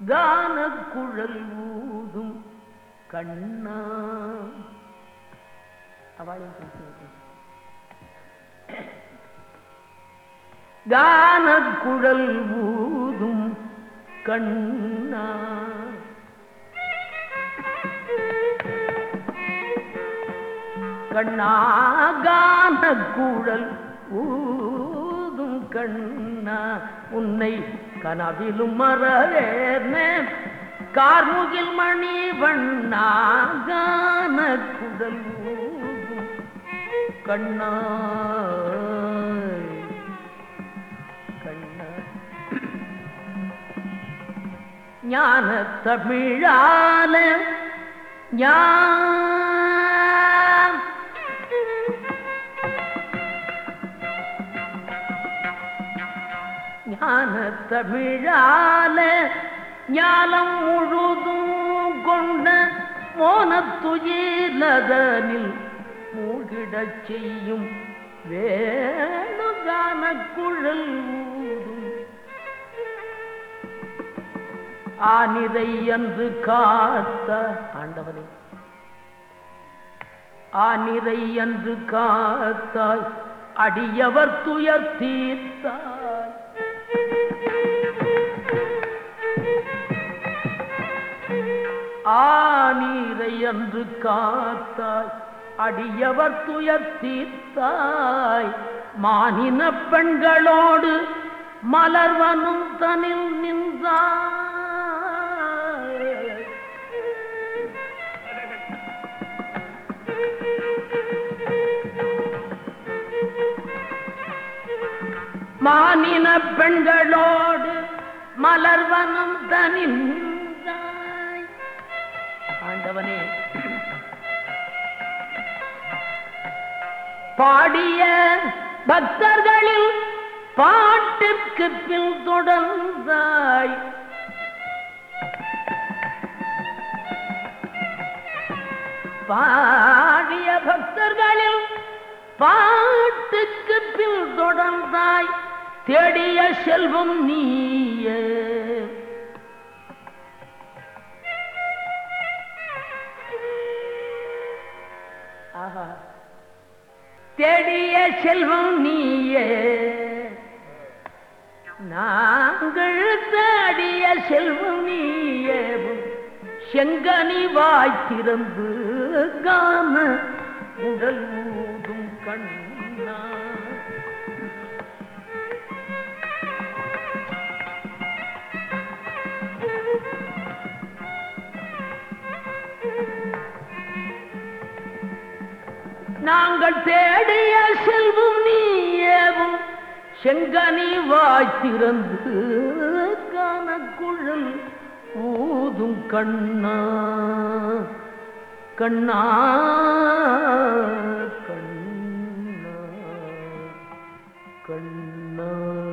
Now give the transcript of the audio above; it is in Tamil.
கான குழல் ஊதும் கண்ணா அவளையும் பேசி கான குழல் ஊதும் கண்ணா கண்ணா கான குழல் ஊதும் கண்ணா உன்னை கனவிலும் மறவேனே கார்முகில் மணி வண்ணா கான குழல் ஊதும் கண்ணா கண்ணா ஞான தமிழால ஞான ஞான தமிழால ஞானம் முழுதும் கொண்ட மோனத்துயிலதனில் மூழ்கிடச் செய்யும் வேணுகான குழல் ஊதும் ஆனிதை என்று காத்த ஆண்டவனே ஆனிதை என்று காத்தாய் அடியவர் துயர் தீர்த்தாய் ஆனீரை என்று காத்தாய் அடியவர் துயர் தீர்த்தாய் மானின பெண்களோடு மலர்வனும் தனில் நின்றாய் மானின பெண்களோடு மலர்வனம் தனிந்தாய் ஆண்டவனே பாடிய பக்தர்களில் பாட்டுக்கு பின் தொடர்ந்தாய் பாடிய பக்தர்களில் பாட்டுக்கு பின் தொடர்ந்தாய் தேடிய செல்வம் நீயே ஆஹா தேடிய செல்வம் நீயே நாங்கள் தேடிய செல்வம் நீயே செங்கனி வாய் திறந்து காம உடல் ஊதும் கண்ணா நாங்கள் தேடிய செல்வம் நீயேவும் செங்கனி வாய் திறந்து காணக்குழல் ஊதும் கண்ணா கண்ணா கண்ணா கண்ணா